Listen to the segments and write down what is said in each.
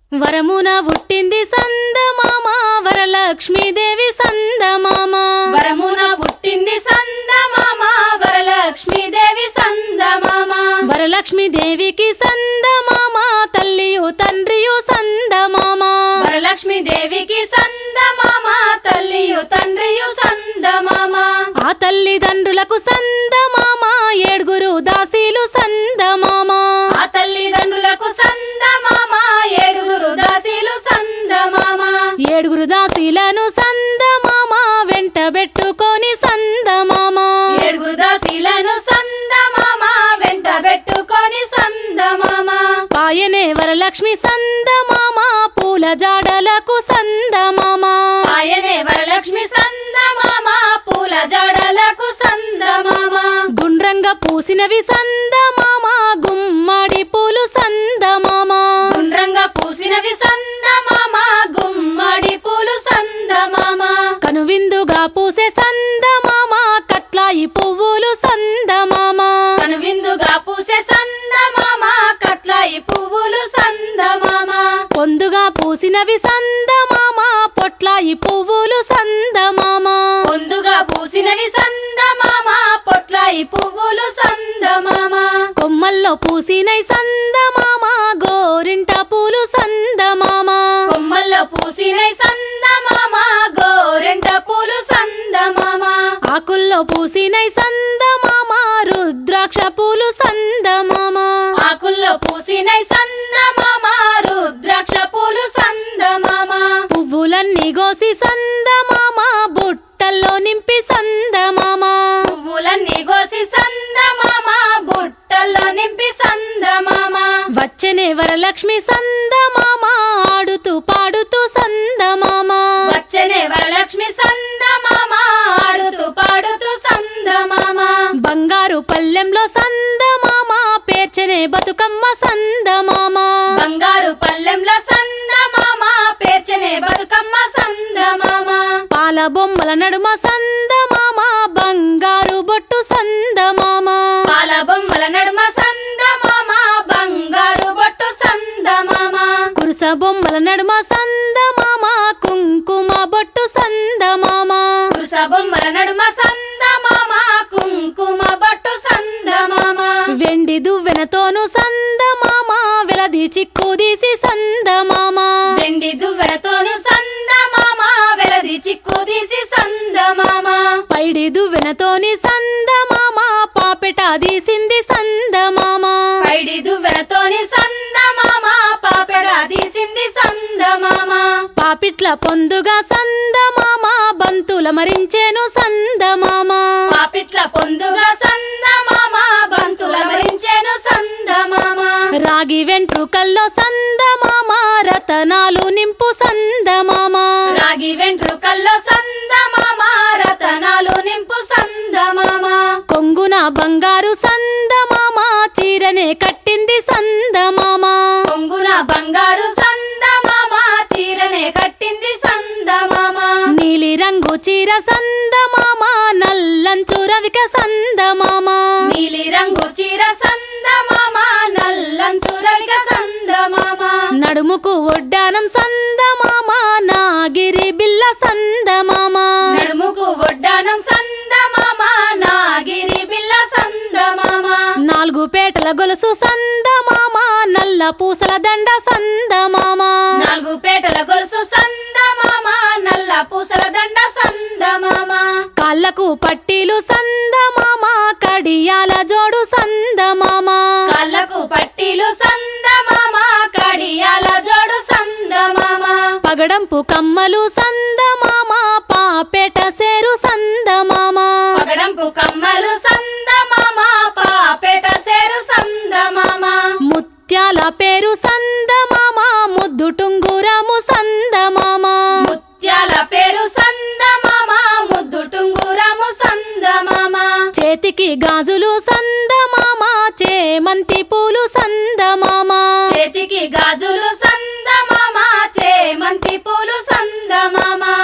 వరమున పుట్టింది సందమామ వరలక్ష్మీదేవి సందమామ వరమున పుట్టింది సందమామ వరలక్ష్మీదేవి సందమామ వరలక్ష్మీదేవికి సందమామ తల్లియు తండ్రియు సందమామ వరలక్ష్మీదేవికి సందమామ తల్లియు తండ్రియు సందమామ ఆ తల్లిదండ్రులకు సందమామ ఏడుగురు దాసీలు సందమామ ఆ తల్లిదండ్రులకు సందమామ ఏడుగురు దాసీలు సందమామ ఏడుగురు దాసీలను సందమామ వెంట పెట్టుకొని సందమామ ఏడుగురు దాసీలను సందమామ వెంట పెట్టుకొని సందమామ పాయనే వరలక్ష్మి సందమామ పూల జాడలకు సందమామ ఆయనే వరలక్ష్మి సందమామ పూల జడలకు సందమామ గుండ్రంగా పూసినవి సందమామ గుమ్మడి పూలు సందమామ గుండ్రంగా పూసినవి సందమామ గుమ్మడి పూలు సందమామ కనువిందుగా పూసే సందమామ కట్లాయి పువ్వులు సందమామ కనువిందుగా పూసే సందమామ కట్లాయి పువ్వులు సందమామ పొందుగా పూసినవి సందమామ పొట్లాయి పువ్వులు సందమామ పొందుగా పూసినవి సందమామ పొట్లాయి పువ్వులు సందమామ కొమ్మల్లో పూసినై సందమామ గోరింట పూలు సందమామ కొమ్మల్లో పూసినై సందమామ గోరెంట పూలు సందమామ ఆకుల్లో పూసినై సందమామ రుద్రాక్ష పూలు సందమామ ఆకుల్లో పూసినై సందమామ రుద్రాక్ష పూలు సందమామ పువ్వులన్నీ గోసి సందమామ బుట్టల్లో నింపి సందమామ పువ్వులన్నీ కోసి సందమామ బుట్టల్లో నింపి సందమామ వచ్చనే వరలక్ష్మి సందమామ ఆడుతూ పాడుతూ సందమామ వచ్చనే వరలక్ష్మి సందమామ ఆడుతూ పాడుతూ సందమామ బంగారు పల్లెంలో సందమామ పేర్చనే బతుకమ్మ సందమామ బంగారు పల్లెంలో సందమామ పేర్చనే బతుకమ్మ సందమామ పాల బొమ్మల నడుమ సందమామ బంగారు బొట్టు సందమామ పాల బొమ్మల నడుమ సందమామ బంగారు బొట్టు సందమామ కురుస బొమ్మల నడుమ సందమామ కుంకుమ బొట్టు సందమామ కురుస బొమ్మల నడుమ సందమామ కుంకుమ బొట్టు సందమామ వెండి దువ్వెనతోను సందమామ వెలది చిక్కుదీసి సందమామ వెండి దువ్వెనతోను సందమామ వెలది చిక్కు తీసి సందమామ పైడి దువ్వెనతోని సందమామ పాపెట తీసింది సందమామ పైడి దువ్వెనతోని సందమామ పాపెడ తీసింది సందమామ పాపిట్ల పొందుగా సందమామ బంతుల మరించేను సందమామ పాపిట్ల పొందుగా సందమామ బంతుల మరించెను సందమామ రాగి వెంట్రుకల్లో సందమామ రతనాలు నింపు సందమామ రాగి వెంట్రుకల్లో సందమామ రతనాలు నింపు సందమామ కొంగున బంగారు సందమామ చీరనే కట్టింది సందమామ కొంగున బంగారు సందమామ చీరనే కట్టింది సందమామ నీలి రంగు చీర సందమామ నల్లంచు రవిక సందమామ నీలి రంగు చీర సందమామ నల్లంచు రవిక సందమామ నడుముకు ఒడ్డానం సందమామ నాగిరి బిల్ల సందమామ నడుముకు ఒడ్డానం సందమామ నాగిరి బిల్ల సందమామ నాలుగు పేటల గొలుసు సందమామ నల్ల పూసల దండ సందమామ నాలుగు పేటల గొలుసు సందమామ నల్ల పూసల దండ సందమామ కాళ్ళకు పట్టీలు సందమామ కడియాల జోడు సందమామ కాళ్ళకు పట్టీలు సందమామ కడియాల జోడు సందమామ పగడంపు కమ్మలు సందమామ పాపేట సేరు సందమామ పగడంపు కమ్మలు సందమామ పాపేట సేరు సందమామ ముత్యాల పేరు సందమామ ముద్దు టుంగురము సందమామ ముత్యాల పేరు సందమామ ముద్దు టుంగురము సందమామ చేతికి గాజులు సందమామ చేమంతి పూలు సందమామ చేతికి గాజులు సందమామ చేమంతి పూలు సందమామ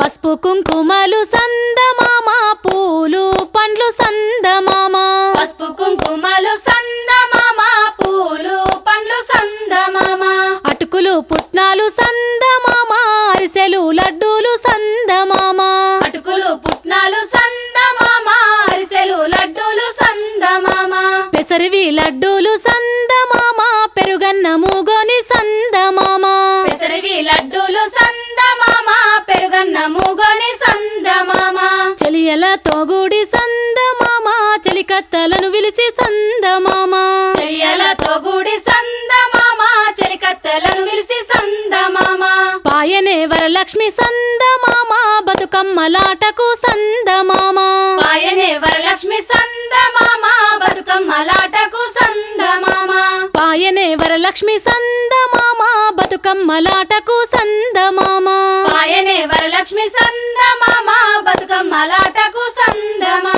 పసుపు కుంకుమలు సందమామ పూలు పండ్లు సందమామ పసుపు కుంకుమలు సందమామ పూలు పండ్లు సందమామ అటుకులు పుట్నాలు సందమామ అరిసెలు లడ్డూలు సందమామ అటుకులు పుట్నాలు సందమామ అరిసెలు లడ్డూలు సందమామ పెసరివి లడ్డూలు సందమామ పెరుగన్న మూగోని సందమామ పెసరివి లడ్డూలు సందమామ పెరుగన్న మూగోని సందమామ చెలియలతో కూడి సందమామ చెలికత్తలను విలిసి సందమామ చెయ్యలతో కూడి సందమామ చెలికత్తెలను విలిసి సందమామ పాయనే వరలక్ష్మి సందమామ బతుకమ్మలాటకు సందమామ పాయనే వరలక్ష్మి సందమామ బతుకమ్మలాటకు సందమామ పాయనే వరలక్ష్మి సందమామ బతుకమ్మలాటకు సందమామ పాయనే వరలక్ష్మి సందమామ బతుకమ్మలాటకు సందమామ